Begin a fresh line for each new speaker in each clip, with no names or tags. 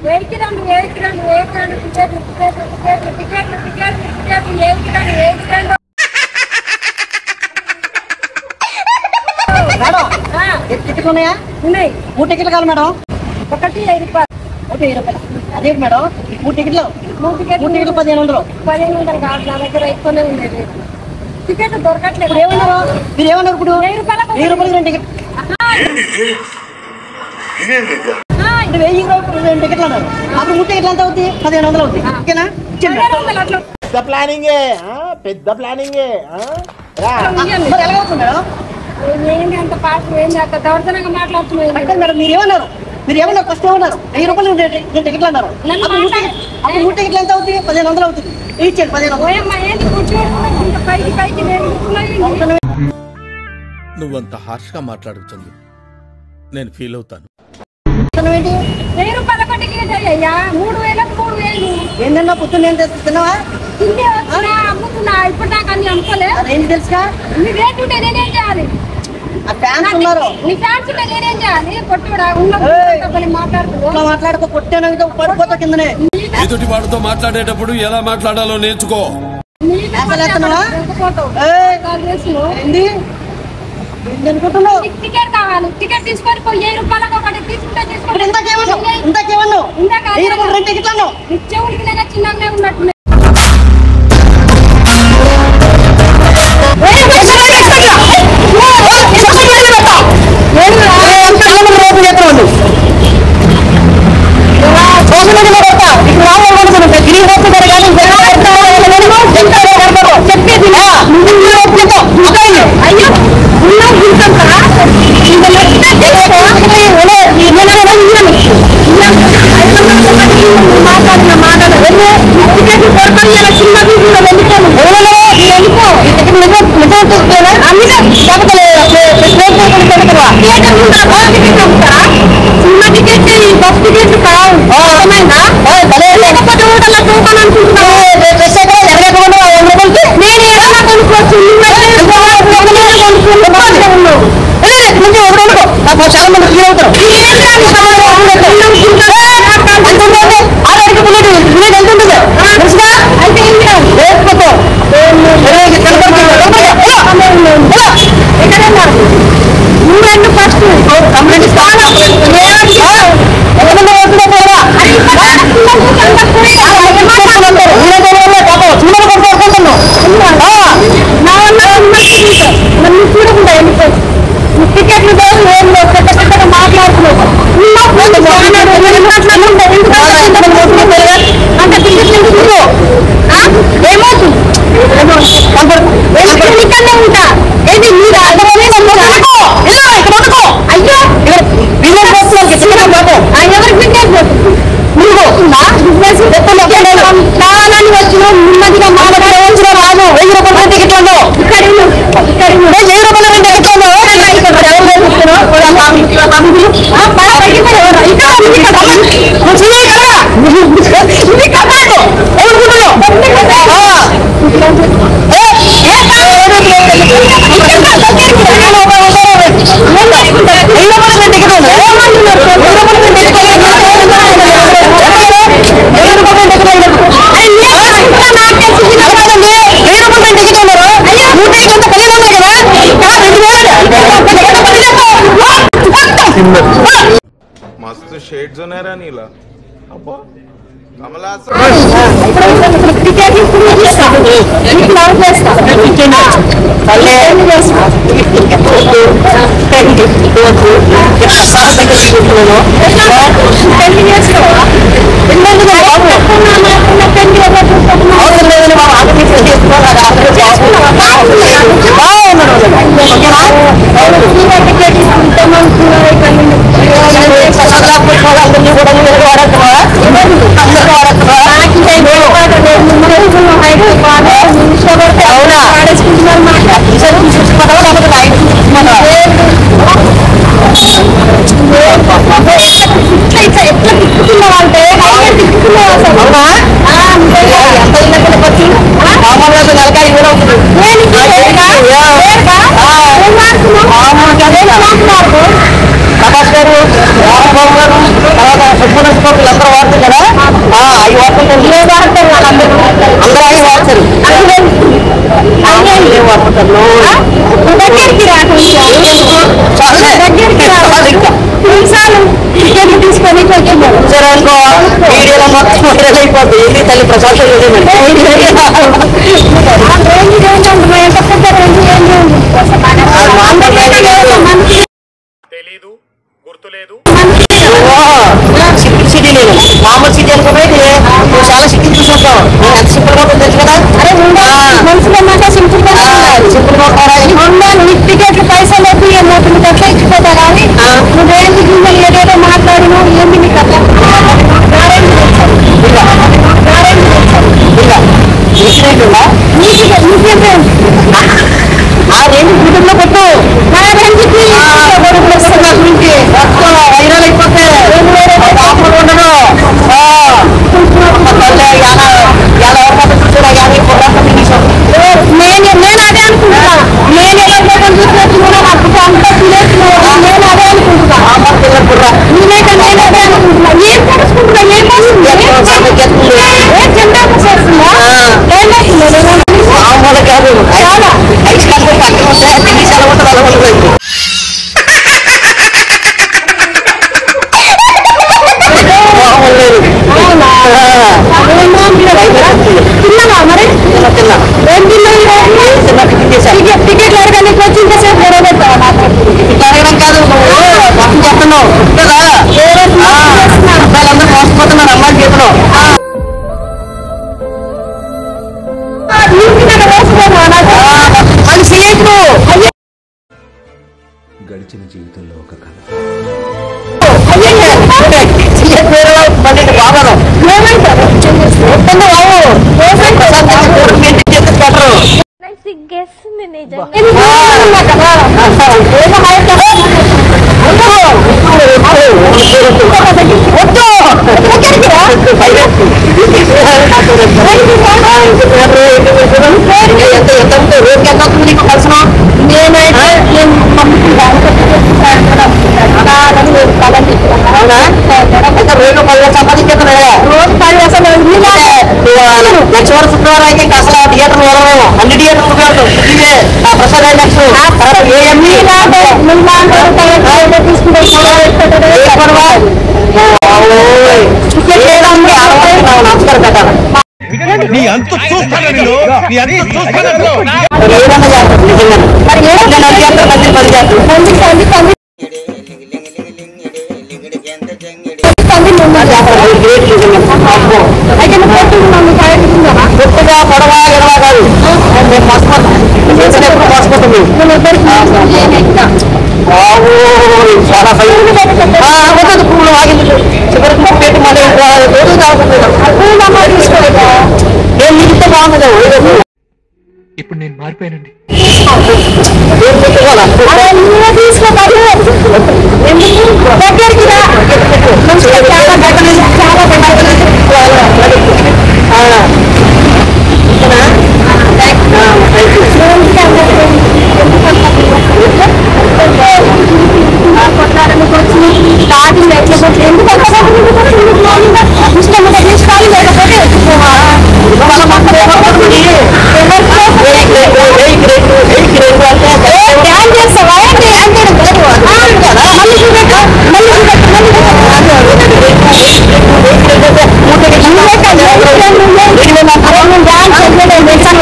వేయికిరండు వేయికిరండు వేయికిరండు టికెట్లు టికెట్లు టికెట్లు టికెట్లు టికెట్లు టికెట్లు వేయికిరండు వేయికిరండు
మేడం
ఆ,
టికెట్లు ఉన్నాయా
ఉన్నాయి
మూడు టికెట్లు కావాలి మేడం
ఒకటి ఐదు రూపాయలు
ఒకటి వెయ్యి రూపాయలు అదేంటి మేడం మూడు టికెట్లు
మూడు టికెట్లు
మూడు టికెట్లు పదిహేను వందలు
పదిహేను వందలు కాదు నా దగ్గర ఎక్కువనే ఉండేది టికెట్ దొరకట్లేదు
ఇప్పుడు ఏమన్నారు మీరు ఏమన్నారు ఇప్పుడు
వెయ్యి రూపాయలకు
వెయ్యి రూపాయలు రెండు టికెట్
ఆ,
ఇప్పుడు వెయ్యి రూపాయలు రెండు టికెట్లు అన్నారు అప్పుడు మూడు టికెట్లు ఎంత అవుతుంది పదిహేను వందలు అవుతుంది ఓకేనా ఇచ్చేయండి
పదిహేను వందలు అట్లా
పెద్ద ప్లానింగే ఆ? పెద్ద ప్లానింగే ఆ? రా.
ఇయ్యండి.
మరి ఎలాగవుతుంది మేడం
ఏంటి అంత పాట ఏంటి అంత దౌర్జన్యంగా మాట్లాడుతున్నాయి
అంటే మేడం మీరు ఏమన్నారు మీరు ఏమన్నారు ఫస్ట్ ఏమన్నారు వెయ్యి రూపాయలు రెండు టి- రెండు టికెట్లు అన్నారు
నన్ను
అప్పుడు మూడు టికెట్- అప్పుడు మూడు టికెట్లు ఎంత అవుతుంది పదిహేను వందలు అవుతుంది ఇచ్చేయండి పదిహేను వందలు
ఓయమ్మ ఏంటి కూర్చోబెట్టుకున్నావు ఇంత పైకి పైకి నేను
నువ్వంత హార్ష్గా మాట్లాడుతుంది నేను ఫీల్ అవుతాను
ఇస్తున్నావు ఏంటి
వెయ్యి రూపాయల టికెట్ అయ్యా మూడు వేలకు మూడు వేలు
ఏంటన్నా పొద్దున్న ఏం తె- తిన్నావా
తిండి వచ్చినా అమ్ముతున్నా ఇప్పుడు దాకా అన్ని అమ్ముకోలే
అదేంటి తెలుసుగా
నీ రేట్ ఉంటే నేనేం చేయాలి
ఆ ఫ్యాన్స్ ఉన్నారు
నీ ఫ్యాన్స్ ఉంటే నేనేం చేయాలి కొట్టుడా ఉన్న
ఏయ్.
ఇట్లా మాట్లాడుతున్నావు
ఇట్లా మాట్లాడుకో కొట్టాను ఇదో పడిపోతా కిందనే
ఎదుటి వాడితో మాట్లాడేటప్పుడు ఎలా మాట్లాడాలో నేర్చుకో
నీతో
అసలు ఎత్తనావా?
దొరికిపోతావు.
ఏయ్.
కాల్ చేస్తున్నావు.
ఏంది ఏంది అనుకుంటున్నావు
నీకు టికెట్ కావాలి టికెట్ తీసుకొని పోయి వెయ్యి రూపాయలకు ఒకటి తీసుకుంటే
ఇప్పుడు
తీసుకోండి
ఇందాకేమన్నావు ఇందాకేమన్నావు
ఇందాక
వెయ్యి రూపాయలు రెండు టికెట్లు అన్నావు
చెవులకి లేదా చిన్నగా ఉన్నట్టు అయ్యో ఉన్నా గుంతంతా ఇంత మాట్లాడిన మాటలు టికెట్ దొరకని ఇలా చిన్న వీధిలో వెళ్ళిపోను వెళ్ళిపో చిన్న టికెట్ ఈ బస్ టికెట్ కావు అర్థమైందా లేకపోతే ఊటలో చూపాను అనుకుంటున్నావు నేను ఏదైనా కొనుక్కోవచ్చు
చాలా మంది ఫీల్ అవుతారు
అయితే ఏం చేయాలి నువ్వెందుకు ఫస్ట్ నన్ను చూడకుండా వెళ్ళిపో టికెట్లు లేదు ఏం లేదు పెద్ద పెద్దగా మాట్లాడుతున్నావు అంటే టికెట్లు ఎందుకు ఏమవుతుంది ఇక్కడనే ఉంటా ఏంటి మీరు అయ్యో ఎవరికి బిజినెస్ నువ్వు బిజినెస్ కావాలని వచ్చిన నెమ్మదిగా మాట్లాడవలసిన రాదు వెయ్యి రూపాయల టికెట్లలో ఇక్కడ ఇల్లు. ఇక్కడ ఇల్లు. వెయ్యి రూపాయల రెండు టికెట్లలో ఇక్కడ ఎవరు వేసుకున్నావు? ఇక్కడ మామి- ఇక్కడ మామిడి. ఆ, బాగా తగ్గిపోయి ఎవరు? ఇక్కడ ఉంది ఇక్కడ. నువ్వు చెయ్యి కదా. ఇది కమాండ్. ఎవరుకుంటున్నావు? ఆ. ఏ, ఏ కాదు. ఇక్కడ దగ్గరికి రా. వెయ్యి రూపాయల రెండు టికెట్లు. ఏమంటున్నారు? వెయ్యి రూపాయల రెండు టికెట్లు.
मस्त शेड्स होणार नीला अप्पा कमला
ప్రభాస్ గారు రామబాబు గారు తర్వాత సుబ్బన స్కోప్ అందరూ వాడతారు కదా ఆ, అవి వాడుతుంటారు
ఏ వాడతారు వాళ్ళందరూ
అందరూ అవి వాడతారు ఏం వాడుతుంటారు
దగ్గరికి రా కొంచెం
చాలే.
దగ్గరికి రా
చాలు ఇంకా.
నిమిషాలు టికెట్లు తీసుకొని కొంచెం
సరే అనుకో వీడియోలో మొత్తం వైరల్ అయిపోద్ది ఏంటి తల్లి ప్రశాంతం లేదండి
ఆ రేంజ్ రేంజ్ ఉంటుంది ఎంత పెద్ద రేంజ్ రేంజ్ ఉంది
తెలీదు గుర్తులేదు
సింపుల్ సిటీ నేను మామూలు సిటీ అనుకునేది నువ్వు చాలా సిటీ చూసుంటావు నేను ఎంత సింపుల్ గా ఉంటుంది తెలుసు కదా
అరే ఉందా మనుషులు మాట సింపుల్ గా
సింపుల్ గా ఉంటారా
ఉందా నీ టికెట్లు పైసలు వద్దు ఏమవుతుంది నీకు అట్లా ఇచ్చిపోతా కానీ నువ్వేంటి గిన్నెలు ఏదేదో మాట్లాడిను ఏంది నీకు అట్లా నారాయణ తెచ్చావు. నారాయణ తెచ్చావు.
ఇచ్చినట్టుందా
నీకు నీకేం
ఆ రెండు యూట్యూబ్లో పెట్టు
నారాయణకి
కొడుకులు వస్తున్నారు నుంచి మొత్తం వైరల్ అయిపోతే ఆఫర్ ఉండదు ఆ, అమ్మ తల్లి, ఎలా ఎలా ఎవరికైనా చూసారా కానీ పొద్దంతా తినేసాం
నేను నేను అదే అనుకుంటున్నా నేను ఎవరికైనా చూసినట్టు కూడా నాకు అంత ఫీలేజ్ నేను అదే అనుకుంటున్నా
అమ్మ పిల్లలు కూడా
నేనైతే నేను అదే అనుకుంటున్నా ఏం తెలుసుకుంటున్నా ఏం వస్తుంది ఏ జెండా చేస్తుందా ఏమవుతుంది
మామూలు కాదు
చాలా.
ఐస్ కంటే పక్కన ఉంటే తినేసి ఎలా ఉంటుంది అలా ఉంటుంది మామూలు లేదు
అవునా అదేమో మీరు తిన్నావా మరి
చిన్న చిన్న
ఏం తిన్నావు ఈరోజు?
చిన్న టిఫిన్ చేశాను
టికెట్ టికెట్లు అడగడానికి వచ్చి ఇంతసేపు గొడవ పెట్టావా నాకు?
ఇట్లా అడగడం కాదు నువ్వు మొత్తం చెప్తున్నావు కదా అబ్బాయిలందరూ మోసపోతున్నారు అమ్మాయి చేతులు
నీకు నన్ను మోసపోయావా నాకు?
అది చేయకు
గడిచిన జీవితంలో ఒక కళ
మళ్ళీ బాగా
ఏమంటారు?
వస్తుంది బాబు పెట్టరు
నాకు సిగ్గేస్తుంది నిజంగా
ఎందుకు అనుకున్నా కదా? ఏదో హైట్ చేస్తున్నా.
వద్దు ఎక్కడికి రా? ఎంత ఎంత ఉంటే రోజుకి ఎంత అవుతుంది నీకు కలిసిన
నేనైతే నేను పంపుకుంటాను.
అవునా అయితే రోజు పది వేలు సంపాదించేస్తున్నాయా
రోజు పది అసలు నీలాగే
నెక్స్ట్ వారం శుక్రవారం అయితే ఇంకా అసలు థియేటర్ వెళ్ళలేము అన్ని థియేటర్లు ఉపయోగం ఇవే ఆ ప్రసాద్ నెక్స్ట్ ఏఎంఈ
నీలాగే నీలాగే ఉంటాయి. బయట తీసుకుంటే చాలా పెట్టడం
ఏ పడవ? ఓయ్. ఏదండి ఆడవాళ్ళకి నమస్కారం పెట్టాలి
నీ అంత చూస్తాను నేను నీ అంత చూస్తాను
మరి ఏదన్నా చేస్తారు నిజంగా మరి ఏదన్నా నన్ను చేస్తారు మంది పని చేస్తారు
పంది పంది పంది పంది ముందు
చేస్తారు అది గ్రేట్ నిజంగా అబ్బో.
అయితే నువ్వు కొట్టుకున్నావు నువ్వు బయటకుందావా
గొప్పగా పొడవ ఎడవ కాదు మేము మోసపోతాం చేసినప్పుడు మోసపోతుంది
నేను ఇద్దరికి నేను ఎక్కుతా
బాబు చాలా భయం వద్దదు పువ్వులు ఆగింది చివరికి ముప్పై పెట్టి మళ్ళీ రోజు తాగుతుంది
అప్పుడు నమ్మ తీసుకోలేదా
నేను మిగిలితే బాగుంటుంది
ఇప్పుడు నేను మారిపోయానండి
ఏం పెట్టుకోవాలా
అరే నువ్వే తీసుకోవాలి ఎందుకు దగ్గరికి రా మంచిగా చాలా దగ్గర చాలా దగ్గర స్టార్టింగ్ ఎట్లా కొట్టి ఎందుకు అంత ఇష్టం ఉంటే తీసుకోవాలి లేకపోతే ధ్యాన్ చేస్తావా ఏంటి అంటే మళ్ళీ చూపెట్టు మళ్ళీ చూపెట్టు మళ్ళీ ధ్యాన్ చేయలేదు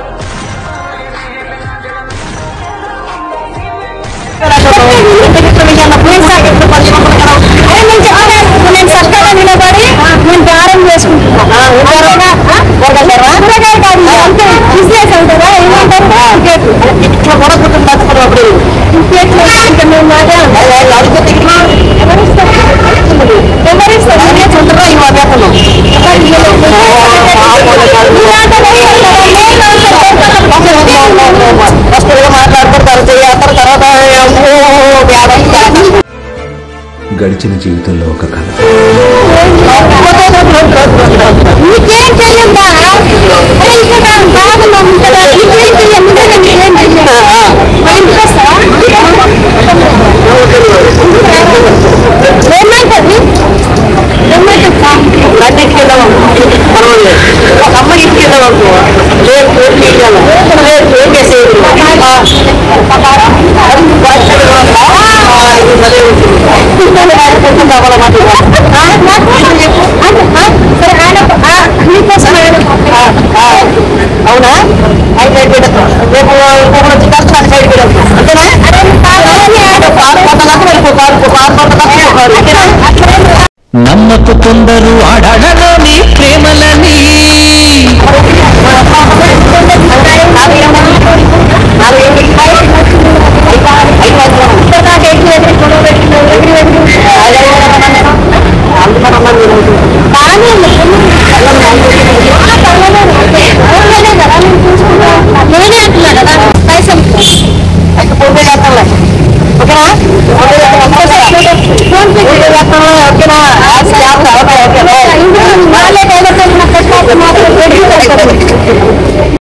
అరే నేను చెప్పాను నేను చక్కగా నిలబడి నేను దారం చేసుకుంటున్నాను కూరగాయలు కాదు ఇది అంతే బిజినెస్ అంటారా ఏమంటారు టికెట్లు
కూడా కుటుంబం బతుకున్నప్పుడు
టికెట్లు ఇంకా మేము అదే అంటాం. ఎవరిస్తారు ఎవరిస్తారు
అలాగే చుట్టూ ఇవి అభ్యాసం ఫస్ట్ మాట్లాడుకుంటారు చేస్తారు తర్వాత అమ్మో, వ్యాధి, వ్యాధి.
గడిచిన జీవితంలో ఒక కళ
నీకేం చెయ్యందా అరే ఇక్కడ బాగున్నాం కదా నీకేం చెయ్యం నిజంగా నీకేం చెయ్యం మా ఇంటికి వస్తావా ఏమంటది
అవునా అయితే సైడ్ పెట్టేస్తాం రేపు ఇంకొకటి వచ్చి కాస్త అటు సైడ్ పెట్టేస్తాం అంతేనా కారు కొత్తదాకా వెళ్ళిపో కారు కారు కొత్తదాకా కారు
నమ్మకు కొందరు ఆడడలోని ప్రేమలని
నేనే అంటున్నా కదా